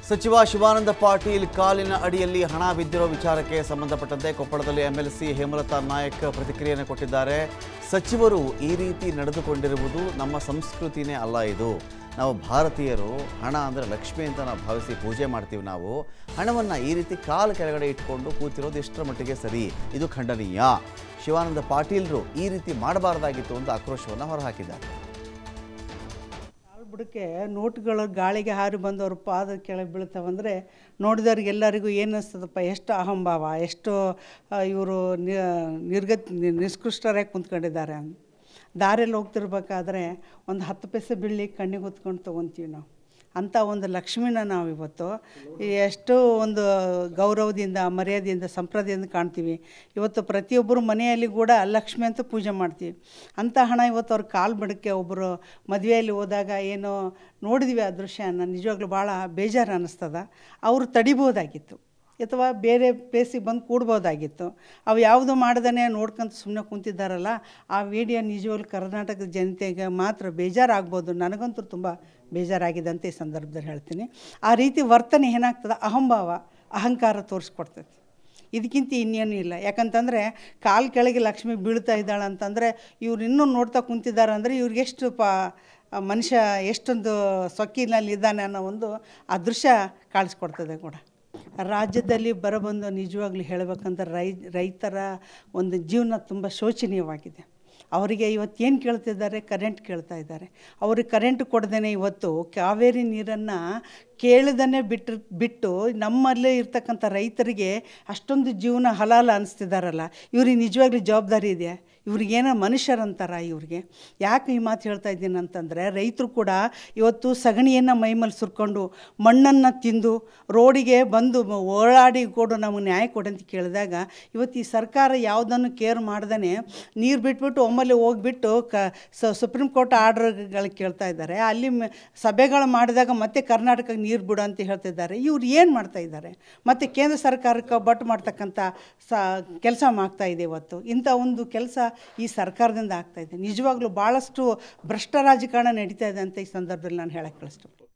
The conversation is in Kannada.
ಸಚಿವ ಶಿವಾನಂದ ಪಾಟೀಲ್ ಕಾಲಿನ ಅಡಿಯಲ್ಲಿ ಹಣ ಬಿದ್ದಿರೋ ವಿಚಾರಕ್ಕೆ ಸಂಬಂಧಪಟ್ಟಂತೆ ಕೊಪ್ಪಳದಲ್ಲಿ ಎಂಎಲ್ಸಿ ಹೇಮಲತಾ ನಾಯಕ್ ಪ್ರತಿಕ್ರಿಯೆಯನ್ನು ಕೊಟ್ಟಿದ್ದಾರೆ ಸಚಿವರು ಈ ರೀತಿ ನಡೆದುಕೊಂಡಿರುವುದು ನಮ್ಮ ಸಂಸ್ಕೃತಿನೇ ಅಲ್ಲ ಇದು ನಾವು ಭಾರತೀಯರು ಹಣ ಅಂದರೆ ಲಕ್ಷ್ಮಿ ಅಂತ ನಾವು ಭಾವಿಸಿ ಪೂಜೆ ಮಾಡ್ತೀವಿ ನಾವು ಹಣವನ್ನು ಈ ರೀತಿ ಕಾಲು ಕೆಳಗಡೆ ಇಟ್ಕೊಂಡು ಕೂತಿರೋದು ಎಷ್ಟರ ಮಟ್ಟಿಗೆ ಸರಿ ಇದು ಖಂಡನೀಯ ಶಿವಾನಂದ ಪಾಟೀಲ್ರು ಈ ರೀತಿ ಮಾಡಬಾರ್ದಾಗಿತ್ತು ಅಂತ ಆಕ್ರೋಶವನ್ನು ಹೊರಹಾಕಿದ್ದಾರೆ ಕಾಲು ಬುಡಕ್ಕೆ ನೋಟ್ಗಳು ಗಾಳಿಗೆ ಹಾರಿ ಬಂದು ಅವ್ರ ಪಾದ ಕೆಳಗೆ ಬೀಳ್ತಾವಂದರೆ ನೋಡಿದವ್ರಿಗೆ ಎಲ್ಲರಿಗೂ ಏನು ಅನಿಸ್ತದಪ್ಪ ಎಷ್ಟು ಅಹಂಭಾವ ಎಷ್ಟು ಇವರು ನಿರ್ಗತ್ ನಿ- ನಿಷ್ಕೃಷ್ಟರಾಗಿ ಕುಂತ್ಕೊಂಡಿದ್ದಾರೆ ಅಂತ ದಾರಿಯಲ್ಲಿ ಹೋಗ್ತಿರ್ಬೇಕಾದ್ರೆ ಒಂದು ಹತ್ತು ಪೈಸೆ ಬೀಳಿ ಕಣ್ಣಿಗೆ ಹೊತ್ಕೊಂಡು ತೊಗೊತೀವಿ ನಾವು ಅಂಥ ಒಂದು ಲಕ್ಷ್ಮಿನ ನಾವು ಇವತ್ತು ಎಷ್ಟು ಒಂದು ಗೌರವದಿಂದ ಮರ್ಯಾದೆಯಿಂದ ಸಂಪ್ರದಾಯದಿಂದ ಕಾಣ್ತೀವಿ ಇವತ್ತು ಪ್ರತಿಯೊಬ್ಬರು ಮನೆಯಲ್ಲಿ ಕೂಡ ಲಕ್ಷ್ಮಿ ಅಂತ ಪೂಜೆ ಮಾಡ್ತೀವಿ ಅಂಥ ಹಣ ಇವತ್ತು ಅವ್ರ ಕಾಲು ಬಡಕ್ಕೆ ಒಬ್ಬರು ಮದುವೆಯಲ್ಲಿ ಹೋದಾಗ ಏನೋ ನೋಡಿದ್ವಿ ಆ ದೃಶ್ಯನ ನಿಜವಾಗ್ಲೂ ಭಾಳ ಬೇಜಾರು ಅನ್ನಿಸ್ತದ ಅವರು ತಡಿಬೋದಾಗಿತ್ತು ಅಥವಾ ಬೇರೆ ಪ್ಲೇಸಿಗೆ ಬಂದು ಕೂಡ್ಬೋದಾಗಿತ್ತು ಅವು ಯಾವುದು ಮಾಡ್ದೇ ನೋಡ್ಕೊಂತ ಸುಮ್ಮನೆ ಕುಂತಿದ್ದಾರಲ್ಲ ಆ ವಿಡಿಯೋ ನಿಜವಾಗ್ಲೂ ಕರ್ನಾಟಕದ ಜನತೆಗೆ ಮಾತ್ರ ಬೇಜಾರಾಗ್ಬೋದು ನನಗಂತೂ ತುಂಬ ಬೇಜಾರಾಗಿದೆ ಅಂತ ಈ ಸಂದರ್ಭದಲ್ಲಿ ಹೇಳ್ತೀನಿ ಆ ರೀತಿ ವರ್ತನೆ ಏನಾಗ್ತದೆ ಅಹಂಭಾವ ಅಹಂಕಾರ ತೋರಿಸ್ಕೊಡ್ತೈತಿ ಇದಕ್ಕಿಂತ ಇನ್ನೇನು ಇಲ್ಲ ಯಾಕಂತಂದರೆ ಕಾಲು ಕೆಳಗೆ ಲಕ್ಷ್ಮಿ ಬೀಳ್ತಾ ಇದ್ದಾಳೆ ಅಂತಂದರೆ ಇವ್ರು ಇನ್ನೂ ನೋಡ್ತಾ ಕುಂತಿದ್ದಾರೆ ಅಂದರೆ ಇವ್ರಿಗೆ ಎಷ್ಟು ಪ ಆ ಮನುಷ್ಯ ಎಷ್ಟೊಂದು ಸೊಕ್ಕಿನಲ್ಲಿ ಇದ್ದಾನೆ ಅನ್ನೋ ಒಂದು ಆ ದೃಶ್ಯ ಕಾಣಿಸ್ಕೊಡ್ತದೆ ಕೂಡ ರಾಜ್ಯದಲ್ಲಿ ಬರಬಂದು ನಿಜವಾಗ್ಲೂ ಹೇಳಬೇಕಂದ್ರೆ ರೈ ರೈತರ ಒಂದು ಜೀವನ ತುಂಬ ಶೋಚನೀಯವಾಗಿದೆ ಅವರಿಗೆ ಇವತ್ತು ಏನು ಕೇಳ್ತಿದ್ದಾರೆ ಕರೆಂಟ್ ಕೇಳ್ತಾ ಇದ್ದಾರೆ ಅವ್ರಿಗೆ ಕರೆಂಟ್ ಕೊಡ್ದೇ ಇವತ್ತು ಕಾವೇರಿ ನೀರನ್ನು ಕೇಳದೇ ಬಿಟ್ಟು ಬಿಟ್ಟು ನಮ್ಮಲ್ಲೇ ಇರ್ತಕ್ಕಂಥ ರೈತರಿಗೆ ಅಷ್ಟೊಂದು ಜೀವನ ಹಲಾಲ ಅನಿಸ್ತಿದ್ದಾರಲ್ಲ ಇವ್ರಿಗೆ ನಿಜವಾಗ್ಲೂ ಜವಾಬ್ದಾರಿ ಇದೆ ಇವ್ರಿಗೇನೋ ಮನುಷ್ಯರಂತಾರ ಇವ್ರಿಗೆ ಯಾಕೆ ಈ ಮಾತು ಹೇಳ್ತಾ ಇದ್ದೀನಿ ಅಂತಂದರೆ ರೈತರು ಕೂಡ ಇವತ್ತು ಸಗಣಿಯನ್ನು ಮೈಮೇಲೆ ಸುರ್ಕೊಂಡು ಮಣ್ಣನ್ನು ತಿಂದು ರೋಡಿಗೆ ಬಂದು ಮ- ಓಡಾಡಿ ಕೊಡು ನಮಗೆ ನ್ಯಾಯ ಕೊಡು ಅಂತ ಕೇಳಿದಾಗ ಇವತ್ತು ಈ ಸರ್ಕಾರ ಯಾವುದನ್ನು ಕೇರ್ ಮಾಡ್ದೇ ನೀರು ಬಿಟ್ಬಿಟ್ಟು ಒಮ್ಮಲ್ಲಿ ಹೋಗ್ಬಿಟ್ಟು ಕ ಸ ಸುಪ್ರೀಂ ಕೋರ್ಟ್ ಆರ್ಡ್ರ್ಗಳು ಕೇಳ್ತಾ ಇದ್ದಾರೆ ಅಲ್ಲಿ ಮ- ಸಭೆಗಳು ಮಾಡಿದಾಗ ಮತ್ತೆ ಕರ್ನಾಟಕಕ್ಕೆ ನೀರು ಬಿಡು ಅಂತ ಹೇಳ್ತಿದ್ದಾರೆ ಇವ್ರು ಏನು ಮಾಡ್ತಾ ಇದ್ದಾರೆ ಮತ್ತು ಕೇಂದ್ರ ಸರ್ಕಾರಕ್ಕೆ ಬಟ್ ಮಾಡ್ತಕ್ಕಂಥ ಸ ಕೆಲಸ ಆಗ್ತಾ ಇದೆ ಇವತ್ತು ಇಂಥ ಒಂದು ಕೆಲಸ ಈ ಸರ್ಕಾರದಿಂದ ಆಗ್ತಾ ಇದೆ ನಿಜವಾಗ್ಲೂ ಭಾಳಷ್ಟು ಭ್ರಷ್ಟ ರಾಜಕಾರಣ ನಡೀತಾ ಇದೆ ಅಂತ ಈ ಸಂದರ್ಭದಲ್ಲಿ ನಾನು ಹೇಳಕ್ಕೆ ಕಳಿಸ್ತೀನಿ